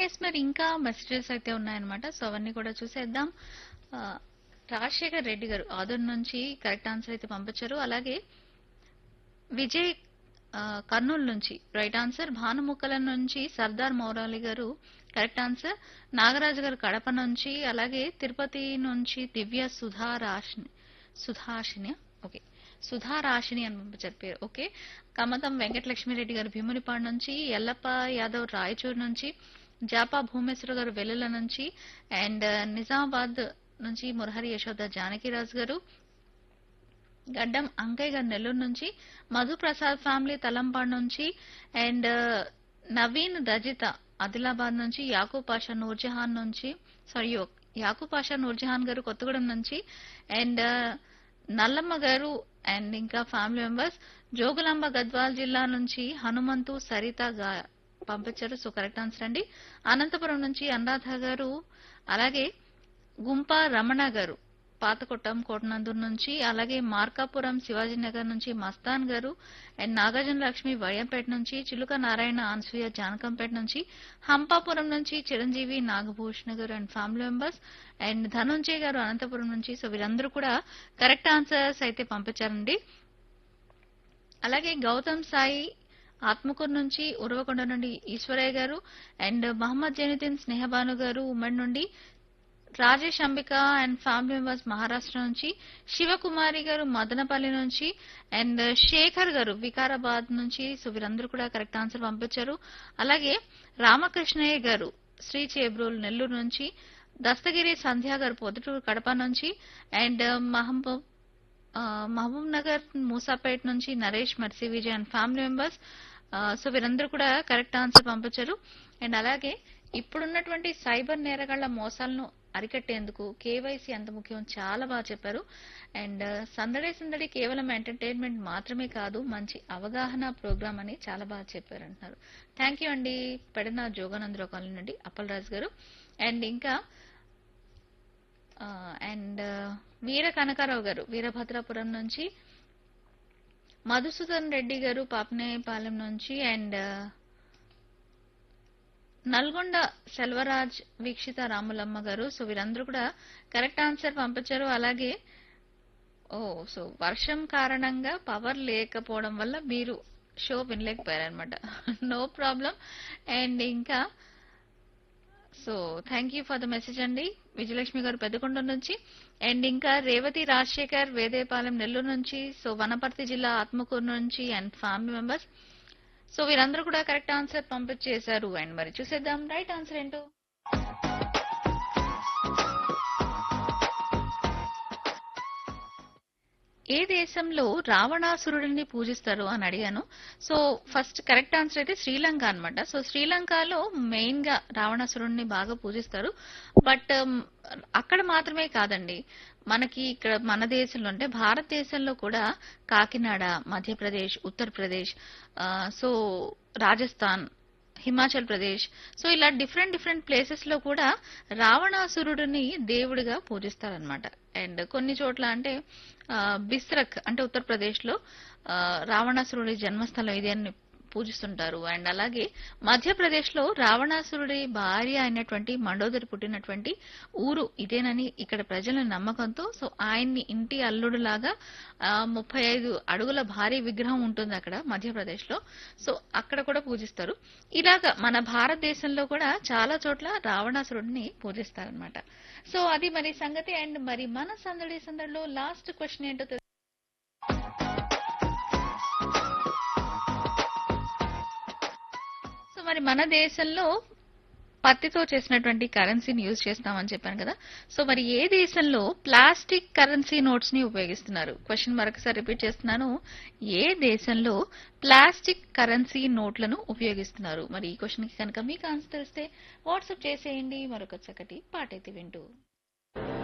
yes మరి ఇంకా messages అయితే ఉన్నాయన్నమాట సో అవన్నీ కూడా చూసేద్దాం ఆ, రాజశేఖర్ రెడ్డి గారు ఆదర్ నుంచి కరెక్ట్ ఆన్సర్ అయితే పంపించారు అలాగే విజయ్ ఆ, కర్నూలు నుంచి రైట్ ఆన్సర్ భానుముక్కల నుంచి సర్దార్ మౌరాలి గారు కరెక్ట్ ఆన్సర్ నాగరాజు గారు కడప నుంచి అలాగే తిరుపతి నుంచి దివ్య సుధా రాశిని సుధాషిని ఓకే సుధా రాశిని అని పంపించారు పేరు ఓకే కమతం వెంకటలక్ష్మిరెడ్డి గారు భీమునిపాడు నుంచి ఎల్లప్ప యాదవ్ రాయచూరు నుంచి జాపా భూమేశ్వర గారు వెల్లుల నుంచి అండ్ నిజామాబాద్ నుంచి మురహరి యశోద జానకిరాజు గారు గడ్డం అంకయ్య గారు నెల్లూరు నుంచి మధు ప్రసాద్ ఫ్యామిలీ తలంపాడు నుంచి అండ్ నవీన్ దజిత ఆదిలాబాద్ నుంచి యాకూబ్ పాషా నూర్జహాన్ నుంచి సారీ యాకూబ్ పాషా నూర్జహాన్ గారు కొత్తగూడెం నుంచి అండ్ నల్లమ్మ గారు అండ్ ఇంకా ఫ్యామిలీ మెంబర్స్ జోగులాంబ గద్వాల్ జిల్లా నుంచి హనుమంతు సరిత గా పంపించారు సో కరెక్ట్ ఆన్సర్ అండి అనంతపురం నుంచి అనురాధ గారు అలాగే గుంప రమణ గారు పాతకొట్టం కోటనందూరు నుంచి అలాగే మార్కాపురం శివాజీ నగర్ నుంచి మస్తాన్ గారు అండ్ నాగార్జున లక్ష్మి వయంపేట నుంచి చిలుక నారాయణ అనసూయ జానకంపేట నుంచి హంపాపురం నుంచి Chiranjeevi Nagabhushana garu and family members and Dhananjay garu Anantapur నుంచి సో వీరందరూ కూడా కరెక్ట్ ఆన్సర్స్ అయితే పంపించారండి అలాగే గౌతమ్ సాయి ఆత్మకూరు నుంచి ఉరవకొండ నుండి ఈశ్వరయ్య గారు అండ్ మహమ్మద్ జైనుద్దీన్ స్నేహబాను గారు ఉమ్మడి నుండి Rajesh Ambika and family members Maharashtra నుంచి శివకుమారి గారు మదనపల్లి నుంచి అండ్ శేఖర్ గారు వికారాబాద్ నుంచి సో వీరందరూ కూడా కరెక్ట్ ఆన్సర్ పంపించారు అలాగే రామకృష్ణయ్య గారు శ్రీ చేబ్రోల్ నెల్లూరు నుంచి దస్తగిరి సంధ్య గారు పొద్దుటూరు కడప నుంచి అండ్ మహబూబ్ ఆ, మహబూబ్ నగర్ మూసాపేట్ నుంచి Naresh Mercy Vijay and family members so వీరందరూ కూడా కరెక్ట్ ఆన్సర్ పంపించారు అండ్ అలాగే ఇప్పుడున్నటువంటి సైబర్ నేరగాళ్ల మోసాలను అరికట్టేందుకు కేవైసీ ఎంత ముఖ్యం చాలా బాగా చెప్పారు అండ్ సందడి సందడి కేవలం ఎంటర్టైన్మెంట్ మాత్రమే కాదు మంచి అవగాహన ప్రోగ్రామ్ అని చాలా బాగా చెప్పారు అంటున్నారు థ్యాంక్ యూ అండి పెడన జోగానందరావు కాలనీ నుండి అప్పలరాజు గారు అండ్ ఇంకా అండ్ వీర కనకారావు గారు వీరభద్రాపురం నుంచి మధుసూదన్ రెడ్డి గారు పాపనేపాలెం నుంచి అండ్ నల్గొండ సెల్వరాజ్ వీక్షిత రాములమ్మ గారు సో వీరందరూ కూడా కరెక్ట్ ఆన్సర్ పంపించారు అలాగే ఓ సో వర్షం కారణంగా పవర్ లేకపోవడం వల్ల మీరు షో వినలేకపోయారనమాట నో ప్రాబ్లం అండ్ ఇంకా so thank you for the message అండి విజయలక్ష్మి గారు పెద్దకొండ నుంచి అండ్ ఇంకా రేవతి రాజశేఖర్ వేదేపాలెం నెల్లూరు నుంచి సో వనపర్తి జిల్లా ఆత్మకూరు నుంచి అండ్ ఫ్యామిలీ మెంబర్స్ సో వీరందరూ కూడా కరెక్ట్ ఆన్సర్ పంపించేశారు అండ్ మరి చూసేద్దాం రైట్ ఆన్సర్ ఏంటో ఏ దేశంలో రావణాసురుడిని పూజిస్తారు అని అడిగాను సో ఫస్ట్ కరెక్ట్ ఆన్సర్ అయితే శ్రీలంక అన్నమాట సో శ్రీలంకలో మెయిన్ గా రావణాసురుడిని బాగా పూజిస్తారు బట్ అక్కడ మాత్రమే కాదండి మనకి ఇక్కడ మన దేశంలో అంటే భారతదేశంలో కూడా కాకినాడ మధ్యప్రదేశ్ ఉత్తరప్రదేశ్ ఆ, సో రాజస్థాన్ హిమాచల్ ప్రదేశ్ సో ఇలా డిఫరెంట్ డిఫరెంట్ ప్లేసెస్ లో కూడా రావణాసురుడిని దేవుడిగా పూజిస్తారనమాట అండ్ కొన్ని చోట్ల అంటే ఆ, బిస్రక్ అంటే ఉత్తరప్రదేశ్ లో ఆ, రావణాసురుడి జన్మస్థలం ఇది అని పూజిస్తుంటారు అండ్ అలాగే మధ్యప్రదేశ్ లో రావణాసురుడి భార్య అయినటువంటి మండోదరి పుట్టినటువంటి ఊరు ఇదేనని ఇక్కడ ప్రజల నమ్మకంతో సో ఆయన్ని ఇంటి అల్లుడు లాగా ముప్పై ఐదు అడుగుల భారీ విగ్రహం ఉంటుంది అక్కడ మధ్యప్రదేశ్ లో సో అక్కడ కూడా పూజిస్తారు ఇలాగా మన భారతదేశంలో కూడా చాలా చోట్ల రావణాసురుడిని పూజిస్తారనమాట సో అది మరి సంగతి అండ్ మరి మన సందడి సందడిలో లాస్ట్ క్వశ్చన్ ఏంటో తెలు- సో మరి మన దేశంలో పత్తితో చేసినటువంటి కరెన్సీని యూజ్ చేస్తామని చెప్పాను కదా సో మరి ఏ దేశంలో ప్లాస్టిక్ కరెన్సీ నోట్స్ ని ఉపయోగిస్తున్నారు క్వశ్చన్ మరొకసారి రిపీట్ చేస్తున్నాను ఏ దేశంలో ప్లాస్టిక్ కరెన్సీ నోట్లను ఉపయోగిస్తున్నారు మరి ఈ క్వశ్చన్ కి కనుక మీకు ఆన్సర్ తెలిస్తే వాట్సాప్ చేసేయండి మరొక చక్కటి పాట అయితే వింటూ